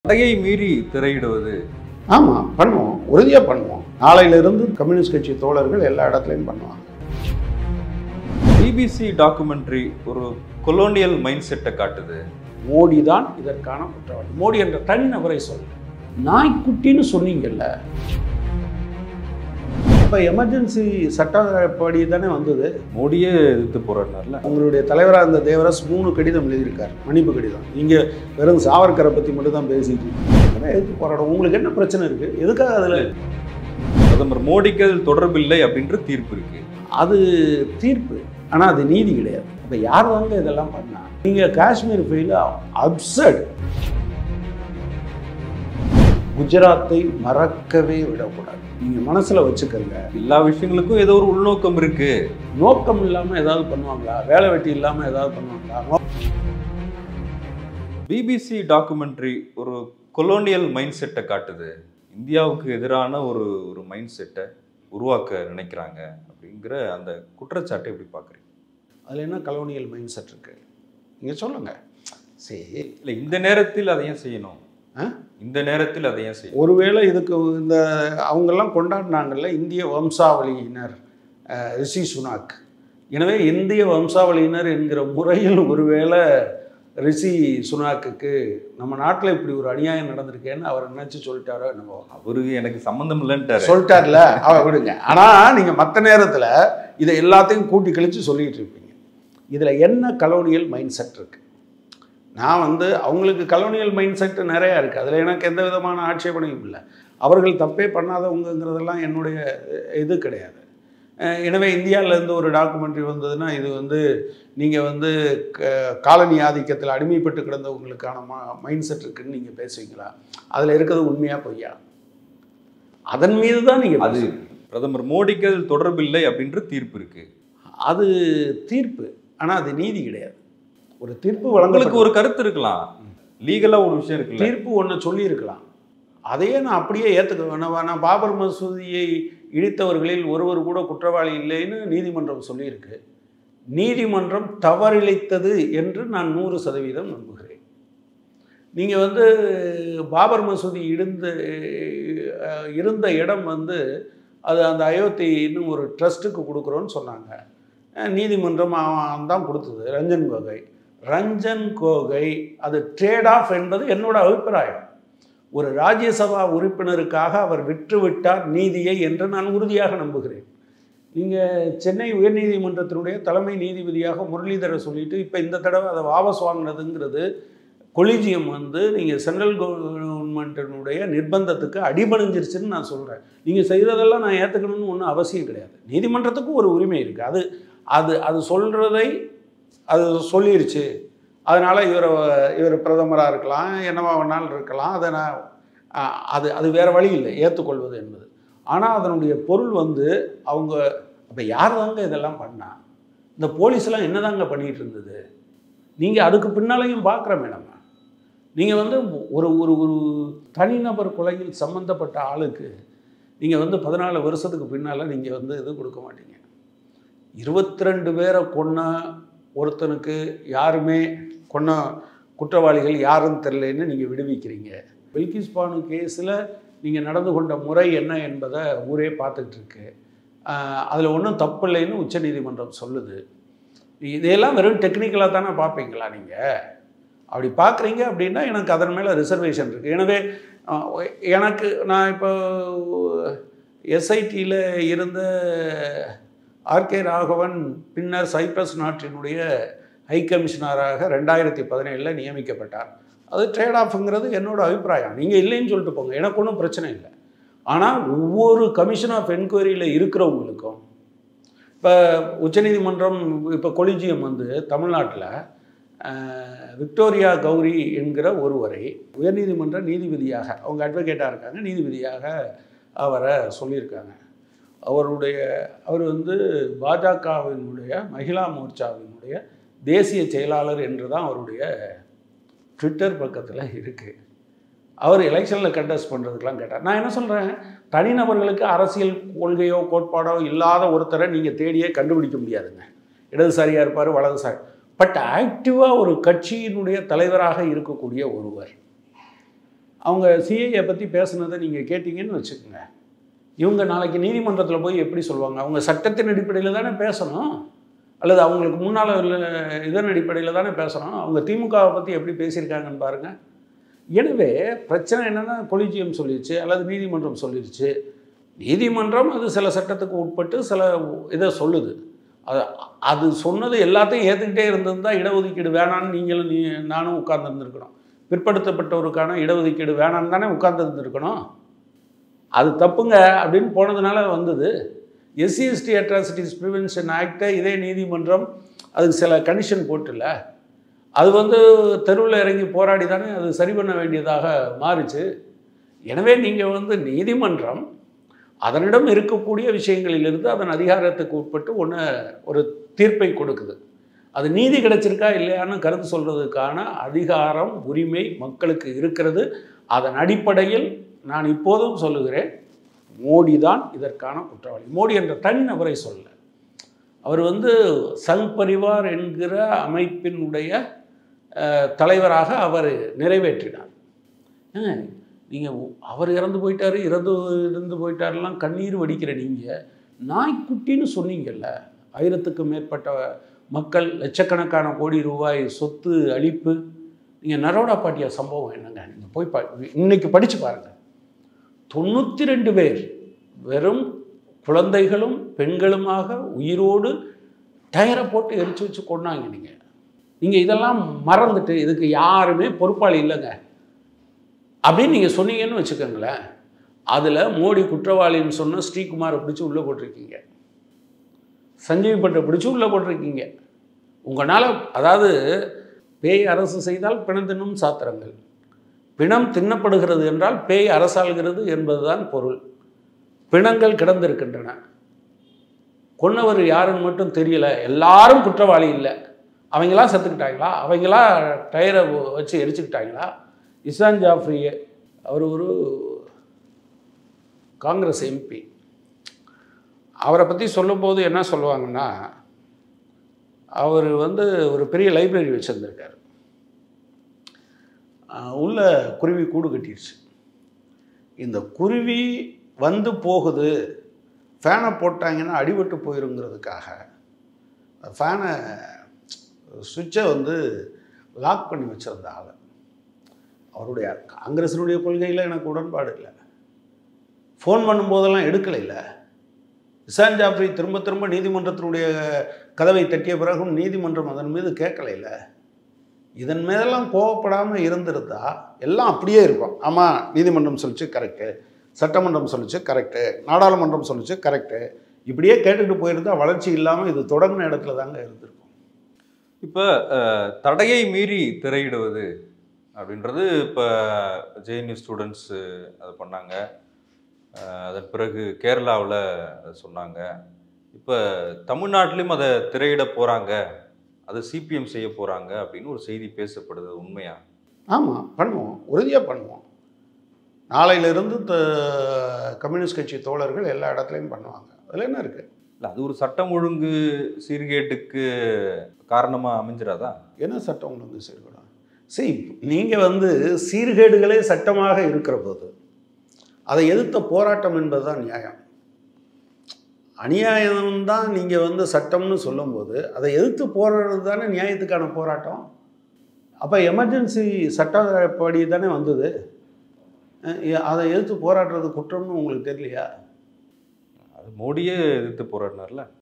தடையை மீறி திரையிடுவது ஆமாம் பண்ணுவோம் உறுதியாக பண்ணுவோம் நாளையிலிருந்து கம்யூனிஸ்ட் கட்சி தோழர்கள் எல்லா இடத்துலையும் பண்ணுவாங்க பிபிசி டாக்குமெண்ட்ரி ஒரு கொலோனியல் மைண்ட் செட்டை காட்டுது மோடி தான் இதற்கான குற்றவாளி மோடி என்ற தனிநபரை சொல்ல நாய்க்குட்டின்னு சொன்னீங்கல்ல இப்போ எமர்ஜென்சி சட்டப்படி தானே வந்தது மோடியே எதிர்த்து போராடினார்ல உங்களுடைய தலைவராக இருந்த தேவராஸ் மூணு கடிதம் எழுதியிருக்கார் மன்னிப்பு கடிதம் நீங்கள் வெறும் சாவர்கரை பற்றி மட்டும் தான் பேசிட்டு இருக்கீங்க அதெல்லாம் எதுக்கு போராடும் உங்களுக்கு என்ன பிரச்சனை இருக்குது எதுக்காக அதில் பிரதமர் மோடிக்கு அதில் தொடர்பில்லை அப்படின்ற தீர்ப்பு இருக்கு அது தீர்ப்பு ஆனால் அது நீதி கிடையாது இப்போ யார் தாங்க இதெல்லாம் பண்ணா நீங்கள் காஷ்மீர் ஃபெயில அப்சர்ட் குஜராத்தை மறக்கவே விடக்கூடாது நீங்கள் மனசில் வச்சுக்கோங்க எல்லா விஷயங்களுக்கும் ஏதோ ஒரு உள்நோக்கம் இருக்கு நோக்கம் இல்லாமல் ஏதாவது பண்ணுவாங்களா வேலை வெட்டி இல்லாமல் ஏதாவது பண்ணுவாங்களா நோ- பிபிசி டாக்குமெண்ட்ரி ஒரு கொலோனியல் மைண்ட் செட்டை காட்டுது இந்தியாவுக்கு எதிரான ஒரு ஒரு மைண்ட் செட்டை உருவாக்க நினைக்கிறாங்க அப்படிங்கிற அந்த குற்றச்சாட்டை எப்படி பார்க்குறீங்க அதில் என்ன கலோனியல் மைண்ட் செட் இருக்கு நீங்கள் சொல்லுங்கள் சரி இல்லை இந்த நேரத்தில் அதை ஏன் செய்யணும் ஆ? இந்த நேரத்தில் அதை ஏன் செய்யணும் ஒருவேளை இதுக்கு இந்த அவங்கெல்லாம் கொண்டாடினாங்கல்ல இந்திய வம்சாவளியினர் அஹ், ரிஷி சுனாக் எனவே இந்திய வம்சாவளியினர் என்கிற முறையில் ஒருவேளை ரிஷி சுனாக்குக்கு நம்ம நாட்டில் இப்படி ஒரு அநியாயம் நடந்திருக்கேன்னு அவர் நினச்சி சொல்லிட்டாரோ என்னவோ அவரு எனக்கு சம்மந்தம் இல்லைன்ட்டாரு சொல்லிட்டார்ல அவ விடுங்க ஆனால் நீங்கள் மற்ற நேரத்தில் இதை எல்லாத்தையும் கூட்டி கழித்து சொல்லிட்டு இருப்பீங்க இதில் என்ன கலோனியல் மைண்ட் செட் இருக்கு நான் வந்து அவங்களுக்கு கலோனியல் மைண்ட் செட் நிறையா இருக்குது அதில் எனக்கு எந்த விதமான ஆட்சேபனையும் இல்லை அவர்கள் தப்பே பண்ணாதவங்கிறதெல்லாம் என்னுடைய இது கிடையாது அஹ் எனவே இந்தியாவிலேருந்து ஒரு டாக்குமெண்ட்ரி வந்ததுன்னா இது வந்து நீங்கள் வந்து க- காலனி ஆதிக்கத்தில் அடிமைப்பட்டு கிடந்தவங்களுக்கான மா மைண்ட் செட் இருக்குன்னு நீங்கள் பேசுவீங்களா அதில் இருக்கிறது உண்மையாக பொய்யா அதன் மீது தான் நீங்கள் அது பிரதமர் மோடிக்கு அதில் தொடர்பில்லை அப்படின்ற தீர்ப்பு இருக்கு அது தீர்ப்பு ஆனால் அது நீதி கிடையாது ஒரு தீர்ப்பு உங்களுக்கு வழங்கலுக்கு ஒரு கருத்து இருக்கலாம் லீகலா ஒரு விஷயம் இருக்குல்ல தீர்ப்பு ஒன்று சொல்லியிருக்கலாம் அதையே நான் அப்படியே ஏற்றுக்க வேணாம் நான் பாபர் மசூதியை இடித்தவர்களில் ஒருவர் கூட குற்றவாளி இல்லைன்னு நீதிமன்றம் சொல்லியிருக்கு நீதிமன்றம் தவறிழைத்தது என்று நான் நூறு சதவீதம் நம்புகிறேன் நீங்கள் வந்து பாபர் மசூதி இடிந்த அஹ், இருந்த இடம் வந்து அது அந்த அயோத்தின்னு ஒரு ட்ரஸ்ட்டுக்கு கொடுக்குறோன்னு சொன்னாங்க அஹ், நீதிமன்றம் அவன் தான் கொடுத்தது ரஞ்சன் கோகை ரஞ்சன் கோகை அது ட்ரேட் ஆஃப் என்பது என்னோட அபிப்பிராயம் ஒரு ராஜ்யசபா உறுப்பினருக்காக அவர் விற்றுவிட்டார் நீதியை என்று நான் உறுதியாக நம்புகிறேன் நீங்கள் சென்னை உயர்நீதிமன்றத்தினுடைய தலைமை நீதிபதியாக முரளிதரர் சொல்லிட்டு இப்போ இந்த தடவை அதை வாபஸ் வாங்கினதுங்கிறது கொலிஜியம் வந்து நீங்கள் சென்ட்ரல் கவர்மெண்ட்டினுடைய நிர்பந்தத்துக்கு அடிபணிஞ்சிருச்சுன்னு நான் சொல்கிறேன் நீங்கள் செய்கிறதெல்லாம் நான் ஏற்றுக்கணும்னு ஒன்றும் அவசியம் கிடையாது நீதிமன்றத்துக்கும் ஒரு உரிமை இருக்குது அது அது அது சொல்கிறதை அது சொல்லிருச்சு அதனால் இவர் இவர் பிரதமராக இருக்கலாம் என்னவா வேணாலும் இருக்கலாம் அதை நான் அஹ், அது அது வேறு வழி இல்லை ஏற்றுக்கொள்வது என்பது ஆனால் அதனுடைய பொருள் வந்து அவங்க அப்போ யார் தாங்க இதெல்லாம் பண்ணா இந்த போலீஸ்லாம் என்னதாங்க பண்ணிகிட்டு இருந்தது நீங்கள் அதுக்கு பின்னாலையும் பார்க்குறோமே நம்ம நீங்கள் வந்து ஒரு ஒரு ஒரு தனிநபர் கொலையில் சம்மந்தப்பட்ட ஆளுக்கு நீங்கள் வந்து பதினாலு வருஷத்துக்கு பின்னால் நீங்கள் வந்து இது கொடுக்க மாட்டீங்க இருபத்தி ரெண்டு பேரை கொன்ன ஒருத்தனுக்கு யாருமே கொன்ன குற்றவாளிகள் யாருன்னு தெரிலன்னு நீங்கள் விடுவிக்கிறீங்க பில்கிஸ் பானு கேஸில் நீங்கள் நடந்து கொண்ட முறை என்ன என்பதை ஊரே பார்த்துக்கிட்டு இருக்கு அதில் ஒன்றும் தப்பு இல்லைன்னு உச்சநீதிமன்றம் சொல்லுது இதையெல்லாம் வெறும் டெக்னிக்கலாக தானே பார்ப்பீங்களா நீங்கள் அப்படி பார்க்குறீங்க அப்படின்னா எனக்கு அதன் மேலே ரிசர்வேஷன் இருக்குது எனவே அஹ், எனக்கு நான் இப்போ எஸ்ஐடியில் இருந்த ஆர்கே ராகவன் பின்னர் சைப்ரஸ் நாட்டினுடைய ஹை கமிஷனராக ரெண்டாயிரத்தி பதினேழில் நியமிக்கப்பட்டார் அது ட்ரேட் ஆஃப்ங்கிறது என்னோட அபிப்பிராயம் நீங்கள் இல்லைன்னு சொல்லிட்டு போங்க எனக்கு ஒன்றும் பிரச்சனை இல்லை ஆனால் ஒவ்வொரு கமிஷன் ஆஃப் என்கொயரியில் இருக்கிறவங்களுக்கும் இப்போ உச்சநீதிமன்றம் இப்போ கொலிஜியம் வந்து தமிழ்நாட்டில் விக்டோரியா கௌரி என்கிற ஒருவரை உயர்நீதிமன்ற நீதிபதியாக அவங்க அட்வொகேட்டாக இருக்காங்க நீதிபதியாக அவரை சொல்லியிருக்காங்க அவருடைய அவர் வந்து பாஜகவினுடைய மகிழா மோர்ச்சாவினுடைய தேசிய செயலாளர் என்று தான் அவருடைய ட்விட்டர் பக்கத்தில் இருக்குது அவர் எலெக்ஷனில் கண்டெஸ்ட் பண்ணுறதுக்கெலாம் கேட்டார் நான் என்ன சொல்கிறேன் தனிநபர்களுக்கு அரசியல் கொள்கையோ கோட்பாடோ இல்லாத ஒருத்தரை நீங்கள் தேடியே கண்டுபிடிக்க முடியாதுங்க இடதுசாரியாக இருப்பார் வலதுசாரி பட் ஆக்டிவாக ஒரு கட்சியினுடைய தலைவராக இருக்கக்கூடிய ஒருவர் அவங்க சிஏஏ பற்றி பேசுனதை நீங்கள் கேட்டிங்கன்னு வச்சுக்கோங்க இவங்க நாளைக்கு நீதிமன்றத்தில் போய் எப்படி சொல்லுவாங்க அவங்க சட்டத்தின் அடிப்படையில் தானே பேசணும் அல்லது அவங்களுக்கு முன்னால் உள்ள இதன் அடிப்படையில் தானே பேசணும் அவங்க திமுகவை பற்றி எப்படி பேசியிருக்காங்கன்னு பாருங்கள் எனவே பிரச்சனை என்னென்னா கொலிஜியம் சொல்லிடுச்சு அல்லது நீதிமன்றம் சொல்லிடுச்சு நீதிமன்றம் அது சில சட்டத்துக்கு உட்பட்டு சில இதை சொல்லுது அது அது சொன்னது எல்லாத்தையும் ஏற்றுக்கிட்டே இருந்திருந்தால் இடஒதுக்கீடு வேணான்னு நீங்களும் நீ நானும் உட்கார்ந்துருந்துருக்கணும் பிற்படுத்தப்பட்டவருக்கான இடஒதுக்கீடு வேணான்னு தானே உட்கார்ந்துருந்துருக்கணும் அது தப்புங்க அப்படின்னு போனதுனால வந்தது எஸ்சி எஸ்டி அட்ராசிட்டிஸ் ப்ரிவென்ஷன் ஆக்டை இதே நீதிமன்றம் அதுக்கு சில கண்டிஷன் போட்டுல அது வந்து தெருவில் இறங்கி போராடி தானே அது சரி பண்ண வேண்டியதாக மாறுச்சு எனவே நீங்கள் வந்து நீதிமன்றம் அதனிடம் இருக்கக்கூடிய விஷயங்களிலிருந்து அதன் அதிகாரத்துக்கு உட்பட்டு ஒன்று ஒரு தீர்ப்பை கொடுக்குது அது நீதி கிடைச்சிருக்கா இல்லையான்னு கருத்து சொல்கிறதுக்கான அதிகாரம் உரிமை மக்களுக்கு இருக்கிறது அதன் அடிப்படையில் நான் இப்போதும் சொல்லுகிறேன் மோடி தான் இதற்கான குற்றவாளி மோடி என்ற தனிநபரை சொல்ல அவர் வந்து சங் பரிவார் என்கிற அமைப்பினுடைய அஹ், தலைவராக அவர் நிறைவேற்றினார் ஏங்க நீங்கள் அவர் இறந்து போயிட்டாரு இறந்து இறந்து போயிட்டாருலாம் கண்ணீர் வடிக்கிற நீங்கள் நாய்க்குட்டின்னு சொன்னீங்கல்ல ஆயிரத்துக்கும் மேற்பட்ட மக்கள் லட்சக்கணக்கான கோடி ரூபாய் சொத்து அழிப்பு நீங்கள் நரோடா பாட்டியா சம்பவம் என்னங்க நீங்கள் போய் பா இன்னைக்கு படித்து பாருங்கள் தொண்ணூற்றி ரெண்டு பேர் வெறும் குழந்தைகளும் பெண்களுமாக உயிரோடு டயரை போட்டு எரிச்சு வச்சு கொண்டாங்க நீங்கள் நீங்கள் இதெல்லாம் மறந்துட்டு இதுக்கு யாருமே பொறுப்பாளி இல்லைங்க அப்படின்னு நீங்கள் சொன்னீங்கன்னு வச்சுக்கோங்களேன் அதில் மோடி குற்றவாளின்னு சொன்ன ஸ்ரீகுமாரை பிடிச்சி உள்ளே போட்டிருக்கீங்க சஞ்சீவ் பட்டை பிடிச்சி உள்ளே போட்டிருக்கீங்க உங்களால் அதாவது பேய் அரசு செய்தால் பிணம் தின்னும் சாத்திரங்கள் பிணம் தின்னப்படுகிறது என்றால் பேய் அரசாள்கிறது என்பதுதான் பொருள் பிணங்கள் கிடந்திருக்கின்றன கொன்னவர் யாருன்னு மட்டும் தெரியல எல்லாரும் குற்றவாளி இல்லை அவங்களா செத்துக்கிட்டாங்களா அவங்களா டயரை வச்சு எரிச்சுக்கிட்டாங்களா இசான் ஜாஃப்ரி அவர் ஒரு காங்கிரஸ் எம்பி அவரை பற்றி சொல்லும்போது என்ன சொல்லுவாங்கன்னா அவர் வந்து ஒரு பெரிய லைப்ரரி வச்சுருந்துருக்கார் உள்ள குருவி கூடு கட்டிடுச்சு இந்த குருவி வந்து போகுது ஃபேனை போட்டாங்கன்னா அடிபட்டு போயிருங்கிறதுக்காக ஃபேனை சுவிட்சை வந்து லாக் பண்ணி வச்சிருந்த ஆள் அவருடைய காங்கிரஸினுடைய கொள்கையில் எனக்கு உடன்பாடு இல்லை ஃபோன் பண்ணும்போதெல்லாம் எடுக்கலை இல்லை இசான் ஜாஃப்ரி திரும்ப திரும்ப நீதிமன்றத்தினுடைய கதவை தட்டிய பிறகும் நீதிமன்றம் அதன் மீது கேட்கலை இல்லை இதன் மேலெல்லாம் கோவப்படாமல் இருந்திருந்தா எல்லாம் அப்படியே இருக்கும் ஆமாம் நீதிமன்றம் சொல்லிச்சு கரெக்டு சட்டமன்றம் சொல்லிச்சு கரெக்டு நாடாளுமன்றம் சொல்லிச்சு கரெக்டு இப்படியே கேட்டுட்டு போயிருந்தா வளர்ச்சி இல்லாமல் இது தொடங்கின இடத்துல தாங்க இருந்திருக்கும் இப்போ தடையை மீறி திரையிடுவது அப்படின்றது இப்போ ஜேஎன்யூ ஸ்டூடெண்ட்ஸு அதை பண்ணாங்க அஹ், அதன் பிறகு கேரளாவில் அதை சொன்னாங்க இப்போ தமிழ்நாட்டிலையும் அதை திரையிட போகிறாங்க அதை சிபிஎம் செய்ய போகிறாங்க அப்படின்னு ஒரு செய்தி பேசப்படுது அது உண்மையா ஆமாம் பண்ணுவோம் உறுதியாக பண்ணுவோம் நாளையிலிருந்து த கம்யூனிஸ்ட் கட்சி தோழர்கள் எல்லா இடத்துலையும் பண்ணுவாங்க அதில் என்ன இருக்குது இல்லை அது ஒரு சட்டம் ஒழுங்கு சீர்கேட்டுக்கு காரணமாக அமைஞ்சிராதா என்ன சட்டம் ஒழுங்கு சீர்கேடு சரி நீங்கள் வந்து சீர்கேடுகளே சட்டமாக இருக்கிற போது அதை எதிர்த்த போராட்டம் என்பது தான் நியாயம் அநியாயம்தான் நீங்கள் வந்து சட்டம்னு சொல்லும்போது அதை எதிர்த்து போராடுறது தானே நியாயத்துக்கான போராட்டம் அப்போ எமர்ஜென்சி சட்டப்படி தானே வந்தது அஹ் அதை எதிர்த்து போராடுறது குற்றம்னு உங்களுக்கு தெரியலையா அது மோடியே எதிர்த்து போராடினார்ல